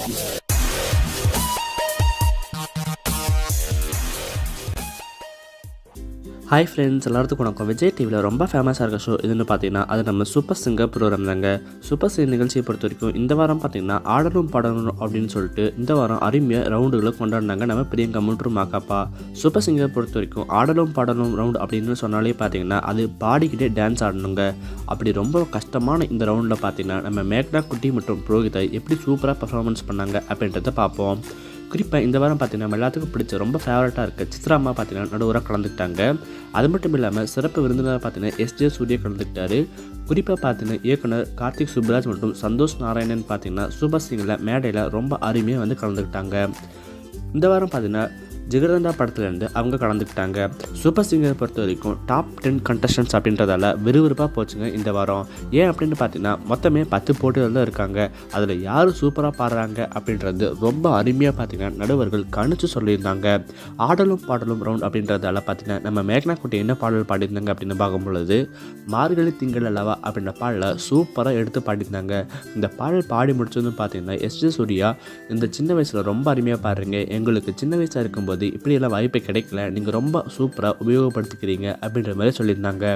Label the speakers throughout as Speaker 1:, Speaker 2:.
Speaker 1: hi friends எல்லாத்துக்கும் வணக்கம் விஜய் டிவியில் ரொம்ப ஃபேமஸாக இருக்க ஷோ இதுன்னு பார்த்தீங்கன்னா அது நம்ம சூப்பர் சிங்கர் ப்ரோக்ராம் தாங்க சூப்பர் சிங்கர் நிகழ்ச்சியை பொறுத்த வரைக்கும் இந்த வாரம் பார்த்தீங்கன்னா ஆடணும் பாடணும் அப்படின்னு சொல்லிட்டு இந்த வாரம் அருமையாக ரவுண்டுகளை கொண்டாடினாங்க நம்ம பிரியங்கா மற்றும் மாக்காப்பா சூப்பர் சிங்கர் பொறுத்த வரைக்கும் ஆடலும் பாடலும் ரவுண்ட் அப்படின்னு சொன்னாலே பார்த்தீங்கன்னா அது பாடிக்கிட்டே டான்ஸ் ஆடணுங்க அப்படி ரொம்ப கஷ்டமான இந்த ரவுண்டில் பார்த்தீங்கன்னா நம்ம மேக்னா குட்டி மற்றும் புரோகிதை எப்படி சூப்பராக பர்ஃபார்மன்ஸ் பண்ணாங்க அப்படின்றத பார்ப்போம் குறிப்பாக இந்த வாரம் பார்த்தீங்கன்னா நம்ம எல்லாத்துக்கும் பிடிச்ச ரொம்ப ஃபேவரட்டாக இருக்க சித்ரா அம்மா பார்த்தீங்கன்னா நடுவராக கலந்துக்கிட்டாங்க அது மட்டும் இல்லாமல் சிறப்பு விருந்தினர் பார்த்தீங்கன்னா எஸ்ஜே சூர்யா கலந்துக்கிட்டாரு குறிப்பாக பார்த்தீங்கன்னா இயக்குனர் கார்த்திக் சுப்ராஜ் மற்றும் சந்தோஷ் நாராயணன் பார்த்தீங்கன்னா சூப்பர் சிங்கரில் மேடையில் ரொம்ப அருமையாக வந்து கலந்துக்கிட்டாங்க இந்த வாரம் பார்த்தீங்கன்னா ஜிகர்தண்டா படத்துலேருந்து அவங்க கலந்துக்கிட்டாங்க சூப்பர் சிங்கரை பொறுத்த வரைக்கும் டாப் டென் கண்டஸ்டன்ஸ் அப்படின்றதால விறுவிறுப்பாக போச்சுங்க இந்த வாரம் ஏன் அப்படின்னு பார்த்தீங்கன்னா மொத்தமே பத்து போட்டிகள் தான் இருக்காங்க அதில் யார் சூப்பராக பாடுறாங்க அப்படின்றது ரொம்ப அருமையாக பார்த்தீங்கன்னா நடுவர்கள் கணிச்சு சொல்லியிருந்தாங்க ஆடலும் பாடலும் ரவுண்ட் அப்படின்றதால பார்த்தீங்கன்னா நம்ம மேக்னா குட்டி என்ன பாடல் பாடியிருந்தாங்க அப்படின்னு பார்க்கும் பொழுது மார்கழி திங்கள் அல்லவா அப்படின்ற பாடலை சூப்பராக எடுத்து பாடியிருந்தாங்க இந்த பாடல் பாடி முடிச்சதும் பார்த்தீங்கன்னா எஸ் ஜே சூர்யா இந்த சின்ன வயசில் ரொம்ப அருமையாக பாடுறீங்க எங்களுக்கு சின்ன வயசாக இருக்கும்போது இப்படியெல்லாம் வாய்ப்பே கிடைக்கல நீங்கள் ரொம்ப சூப்பராக உபயோகப்படுத்திக்கிறீங்க அப்படின்ற மாதிரி சொல்லியிருந்தாங்க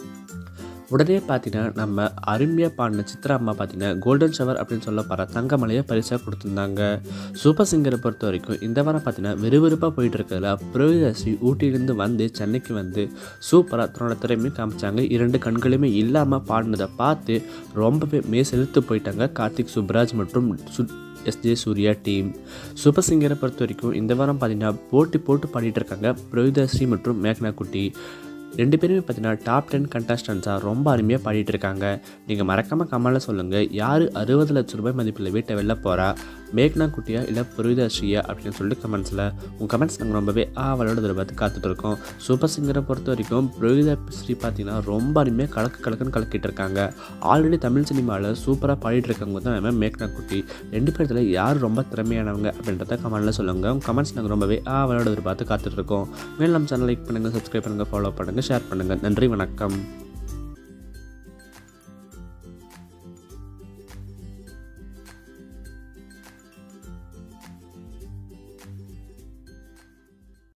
Speaker 1: உடனே பார்த்தீங்கன்னா நம்ம அருமையாக பாடின சித்ரா அம்மா பார்த்தீங்கன்னா கோல்டன் ஷவர் அப்படின்னு சொல்ல போகிற தங்கமலையை பரிசாக கொடுத்துருந்தாங்க சூப்பர் சிங்கரை பொறுத்த வரைக்கும் இந்த வாரம் பார்த்தீங்கன்னா விறுவிறுப்பாக போயிட்டு இருக்கிறதுல புரோகிதாசி ஊட்டியிலேருந்து வந்து சென்னைக்கு வந்து சூப்பராக தன்னோட திறமையும் காமிச்சாங்க இரண்டு கண்களுமே இல்லாமல் பாடினதை பார்த்து ரொம்பவே மேசெலுத்து போயிட்டாங்க கார்த்திக் சுப்ராஜ் மற்றும் சு எஸ்ஜே சூர்யா டீம் சூப்பர் சிங்கரை பொறுத்த வரைக்கும் இந்த வாரம் பார்த்தீங்கன்னா போட்டி போட்டு பாடிட்டு இருக்காங்க புரோகிதாஸ்ரீ மற்றும் மேக்னா குட்டி ரெண்டு பேருமே பார்த்தீங்கன்னா டாப் டென் கண்டஸ்டன்ஸாக ரொம்ப அருமையாக பாடிட்டு இருக்காங்க நீங்கள் மறக்காமல் கமலில் சொல்லுங்கள் யார் அறுபது லட்ச ரூபாய் மதிப்பில் வீட்டை வெளில போகிறா மேக்னா குட்டியா இல்லை புரிதாஸ்ரீயா அப்படின்னு சொல்லிட்டு கமெண்ட்ஸில் உங்கள் கமெண்ட்ஸ் நாங்கள் ரொம்பவே ஆவலோட இதில் பார்த்து காத்துட்ருக்கோம் சூப்பர் சிங்கரை பொறுத்த வரைக்கும் புரோகிதா ஸ்ரீ பார்த்தீங்கன்னா ரொம்ப அருமையாக கலக்கு கலக்குன்னு கலக்கிட்டு இருக்காங்க ஆல்ரெடி தமிழ் சினிமாவில் சூப்பராக பாடிட்டு இருக்கவங்க தான் நம்ம மேக்னா குட்டி ரெண்டு பேர்த்தில் யார் ரொம்ப திறமையானவங்க அப்படின்றத கமெண்ட்டில் சொல்லுங்கள் உங்கள் கமெண்ட்ஸ் நாங்கள் ரொம்பவே ஆவலோட இதில் பார்த்து காத்துட்ருக்கோம் மேலும் நம்ம சேனல் லைக் பண்ணுங்கள் சப்ஸ்கிரைப் பண்ணுங்கள் ஃபாலோ பண்ணுங்கள் ஷேர் பண்ணுங்கள் நன்றி வணக்கம்